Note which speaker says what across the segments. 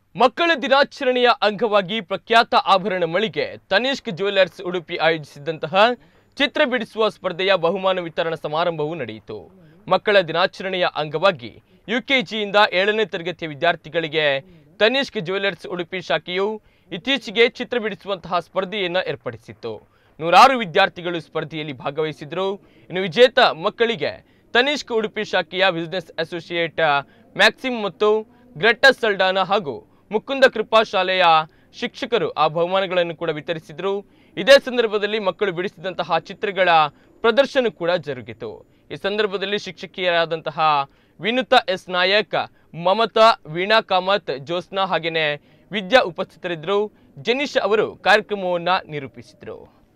Speaker 1: ಮಕ್ಕಳ ದಿನಾಚರಣೆಯ ಅಂಗವಾಗಿ ಪ್ರಖ್ಯಾತ ಆಭರಣ ಮಳಿಗೆ ತನಿಷ್ಕ್ ಜ್ಯುವೆಲರ್ಸ್ ಉಡುಪಿ ಆಯೋಜಿಸಿದ್ದಂತಹ ಚಿತ್ರ ಬಿಡಿಸುವ ಸ್ಪರ್ಧೆಯ ಬಹುಮಾನ ವಿತರಣಾ ಸಮಾರಂಭವು ನಡೆಯಿತು ಮಕ್ಕಳ ದಿನಾಚರಣೆಯ ಅಂಗವಾಗಿ ಯುಕೆಜಿಯಿಂದ ಏಳನೇ ತರಗತಿಯ ವಿದ್ಯಾರ್ಥಿಗಳಿಗೆ ತನಿಷ್ಕ್ ಜ್ಯುವೆಲರ್ಸ್ ಉಡುಪಿ ಶಾಖೆಯು ಇತ್ತೀಚೆಗೆ ಚಿತ್ರ ಬಿಡಿಸುವಂತಹ ಸ್ಪರ್ಧೆಯನ್ನು ಏರ್ಪಡಿಸಿತ್ತು ನೂರಾರು ವಿದ್ಯಾರ್ಥಿಗಳು ಸ್ಪರ್ಧೆಯಲ್ಲಿ ಭಾಗವಹಿಸಿದ್ರು ಇನ್ನು ವಿಜೇತ ಮಕ್ಕಳಿಗೆ ತನಿಷ್ಕ್ ಉಡುಪಿ ಶಾಖೆಯ ಬಿಸಿನೆಸ್ ಅಸೋಸಿಯೇಟ್ ಮ್ಯಾಕ್ಸಿಮ್ ಮತ್ತು ಗ್ರೆಟಸ್ ಸಲ್ಡಾನ ಹಾಗೂ ಮುಕುಂದ ಕೃಪಾ ಶಾಲೆಯ ಶಿಕ್ಷಕರು ಆ ಬಹುಮಾನಗಳನ್ನು ಕೂಡ ವಿತರಿಸಿದರು ಇದೇ ಸಂದರ್ಭದಲ್ಲಿ ಮಕ್ಕಳು ಬಿಡಿಸಿದಂತಹ ಚಿತ್ರಗಳ ಪ್ರದರ್ಶನ ಕೂಡ ಜರುಗಿತು ಈ ಸಂದರ್ಭದಲ್ಲಿ ಶಿಕ್ಷಕಿಯರಾದಂತಹ ವಿನುತಾ ಎಸ್ ನಾಯಕ್ ಮಮತಾ ವೀಣಾ ಕಾಮತ್ ಜ್ಯೋತ್ಸ್ನಾ ಹಾಗೇನೆ ವಿದ್ಯಾ ಉಪಸ್ಥಿತರಿದ್ದರು ಜನೀಶ್ ಅವರು ಕಾರ್ಯಕ್ರಮವನ್ನ ನಿರೂಪಿಸಿದರು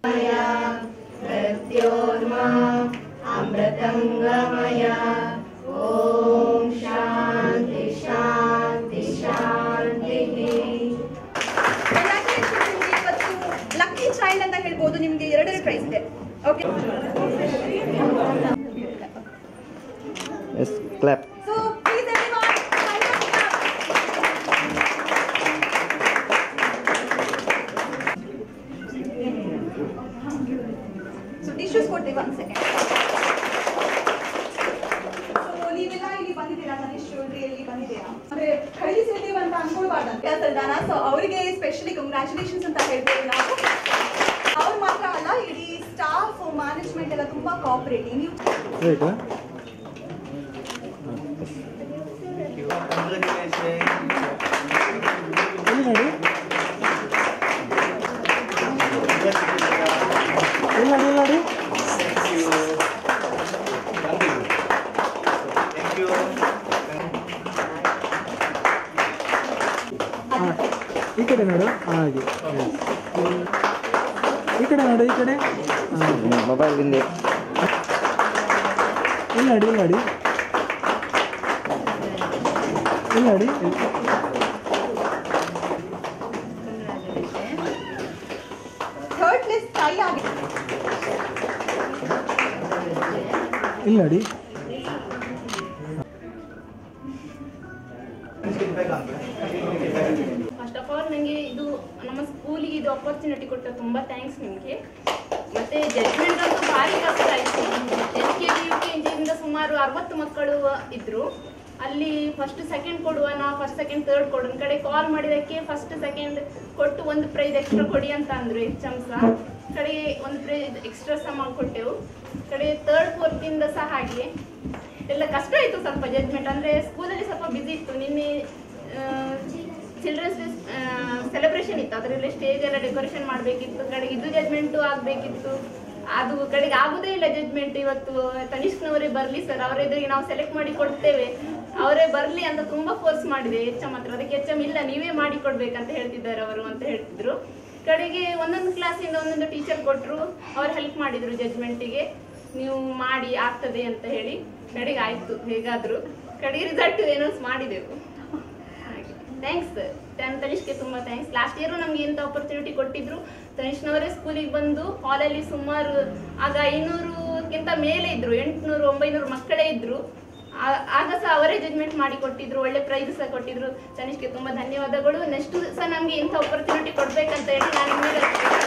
Speaker 2: ಲಕ್ಕಿ ಚೈಲ್ಡ್ ಅಂತ ಹೇಳ್ಬೋದು ನಿಮ್ಗೆ ಎರಡನೇ ಪ್ರೈಸ್ ಇದೆ okay
Speaker 3: Yes, clap.
Speaker 2: So please everyone so tissues ಕೊಡ್ತೀವಿ ಒನ್ ಸೆಕೆಂಡ್ ಸೊ ನೀವೆಲ್ಲ ಇಲ್ಲಿ ಬಂದಿದ್ದೀರಾ ತನಿಷ್ ಜ್ಯುವೆಲ್ರಿಯಲ್ಲಿ ಬಂದಿದ್ದೀರಾ ಅಂದ್ರೆ ಕಳಿಸಿದ್ದೀವಿ ಅಂತ ಅನ್ಕೊಳ್ಬಾರ್ದು ಸಲ್ದಾನ ಸೊ ಅವರಿಗೆ ಸ್ಪೆಷಲಿ ಕಂಗ್ರ್ಯಾಚುಲೇಷನ್ಸ್ ಅಂತ ಹೇಳ್ತೀವಿ ನಾವು ಅವ್ರು ಮಾತ್ರ ಅಲ್ಲ ಇಡೀ ಸ್ಟಾಫ್ ಮ್ಯಾನೇಜ್ಮೆಂಟ್ ಎಲ್ಲ ತುಂಬಾ ಕೋಆಪರೇಟಿವ್ ನೀವು
Speaker 3: Wait, huh? ಎಲ್ಲಿ ನೋಡಿ ಎಲ್ಲಿ ನೋಡಿ ಎಲ್ಲಿ ನೋಡಿ ಹಾಂ ಈ ಕಡೆ ನೋಡು ಹಾಗೆ ಈ ಕಡೆ ನೋಡು ಈ ಕಡೆ ಹಾಂ
Speaker 4: ಮೊಬೈಲ್ ಹಿಂದೆ
Speaker 3: ಇಲ್ಲಿ ನೋಡಿ ಇಲ್ಲಿ ನೋಡಿ ಇಲ್ಲಿ ನೋಡಿ
Speaker 2: ಥರ್ಡ್ ಪ್ಲೇಸ್ ತಾಯಿ ಆಗಿದೆ
Speaker 3: ಇಲ್ಲಿ ನೋಡಿ
Speaker 5: ಫಸ್ಟ್ ಆಫ್ ಆಲ್ ನನಗೆ ಇದು ನಮ್ಮ ಸ್ಕೂಲಿಗೆ ಇದು ಅಪರ್ಚುನಿಟಿ ಕೊಟ್ಟ ತುಂಬ ಥ್ಯಾಂಕ್ಸ್ ನಿಮಗೆ ಮತ್ತೆ ಜಡ್ಜ್ಮೆಂಟ್ ಅಂತೂ ಭಾರಿ ಕಷ್ಟ ಆಯಿತು L K G U K ಜಿಯಿಂದ ಸುಮಾರು ಅರವತ್ತು ಮಕ್ಕಳು ಇದ್ದರು ಅಲ್ಲಿ ಫಸ್ಟ್ ಸೆಕೆಂಡ್ ಕೊಡುವ ನಾ ಫಸ್ಟ್ ಸೆಕೆಂಡ್ ಥರ್ಡ್ ಕೊಡು ಒಂದು ಕಡೆ ಕಾಲ್ ಮಾಡಿದ್ದಕ್ಕೆ ಫಸ್ಟ್ ಸೆಕೆಂಡ್ ಕೊಟ್ಟು ಒಂದು ಪ್ರೈಸ್ ಎಕ್ಸ್ಟ್ರಾ ಕೊಡಿ ಅಂತ ಅಂದರು ಎಚ್ ಎಮ್ ಸಹ ಕಡೆಗೆ ಒಂದು ಪ್ರೈಸ್ ಎಕ್ಸ್ಟ್ರಾ ಸಹ ಕೊಟ್ಟೆವು ಕಡೆ ಥರ್ಡ್ ಫೋರ್ತಿಂದ ಸಹ ಹಾಗೆ ಎಲ್ಲ ಕಷ್ಟ ಆಯಿತು ಸ್ವಲ್ಪ ಜಡ್ಜ್ಮೆಂಟ್ ಅಂದರೆ ಸ್ಕೂಲಲ್ಲಿ ಸ್ವಲ್ಪ ಬ್ಯುಸಿ ಇತ್ತು ನಿನ್ನೆ ಚಿಲ್ಡ್ರನ್ಸ್ ಡೇ ಸೆಲೆಬ್ರೇಷನ್ ಇತ್ತು ಅದರಲ್ಲಿ ಸ್ಟೇಜ್ ಎಲ್ಲ ಡೆಕೋರೇಷನ್ ಮಾಡಬೇಕಿತ್ತು ಕಡೆಗೆ ಇದು ಜಡ್ಜ್ಮೆಂಟು ಆಗಬೇಕಿತ್ತು ಅದು ಕಡೆಗೆ ಆಗುದೇ ಇಲ್ಲ ಜಡ್ಜ್ಮೆಂಟ್ ಇವತ್ತು ತನಿಷ್ಕ್ನವರೇ ಬರಲಿ ಸರ್ ಅವರ ಎದುರಿಗೆ ನಾವು ಸೆಲೆಕ್ಟ್ ಮಾಡಿ ಕೊಡ್ತೇವೆ ಅವರೇ ಬರಲಿ ಅಂತ ತುಂಬ ಫೋರ್ಸ್ ಮಾಡಿದೆ ಎಚ್ ಎಮ್ ಹತ್ರ ಅದಕ್ಕೆ ಎಚ್ ಎಮ್ ಇಲ್ಲ ನೀವೇ ಮಾಡಿ ಕೊಡ್ಬೇಕಂತ ಹೇಳ್ತಿದ್ದಾರೆ ಅವರು ಅಂತ ಹೇಳ್ತಿದ್ರು ಕಡೆಗೆ ಒಂದೊಂದು ಕ್ಲಾಸಿಂದ ಒಂದೊಂದು ಟೀಚರ್ ಕೊಟ್ಟರು ಅವ್ರು ಹೆಲ್ಪ್ ಮಾಡಿದರು ಜಡ್ಜ್ಮೆಂಟಿಗೆ ನೀವು ಮಾಡಿ ಆಗ್ತದೆ ಅಂತ ಹೇಳಿ ಕಡೆಗೆ ಆಯಿತು ಹೇಗಾದರೂ ಕಡೆಗೆ ರಿಸಲ್ಟ್ ಏನೋ ಮಾಡಿದೆವು ಥ್ಯಾಂಕ್ಸ್ ಟೆನ್ ತನಿಷ್ಗೆ ತುಂಬ ಥ್ಯಾಂಕ್ಸ್ ಲಾಸ್ಟ್ ಇಯರು ನಮ್ಗೆ ಎಂಥ ಆಪರ್ಚುನಿಟಿ ಕೊಟ್ಟಿದ್ರು ತನಿಷ್ನವರೇ ಸ್ಕೂಲಿಗೆ ಬಂದು ಹಾಲಲ್ಲಿ ಸುಮಾರು ಆಗ ಐನೂರುಕ್ಕಿಂತ ಮೇಲೆ ಇದ್ರು ಎಂಟುನೂರು ಒಂಬೈನೂರು ಮಕ್ಕಳೇ ಇದ್ರು ಆ- ಆಗ ಸಹ ಅವರೇ ಜಜ್ಮೆಂಟ್ ಮಾಡಿ ಕೊಟ್ಟಿದ್ರು ಒಳ್ಳೆ ಪ್ರೈಸ್ ಸಹ ಕೊಟ್ಟಿದ್ರು ತನಿಷ್ಗೆ ತುಂಬ ಧನ್ಯವಾದಗಳು ನೆಕ್ಸ್ಟ್ ಸಹ ನಮಗೆ ಇಂಥ ಆಪರ್ಚುನಿಟಿ ಕೊಡ್ಬೇಕಂತ ಹೇಳಿ ನಾನು ನಿಮಗೆ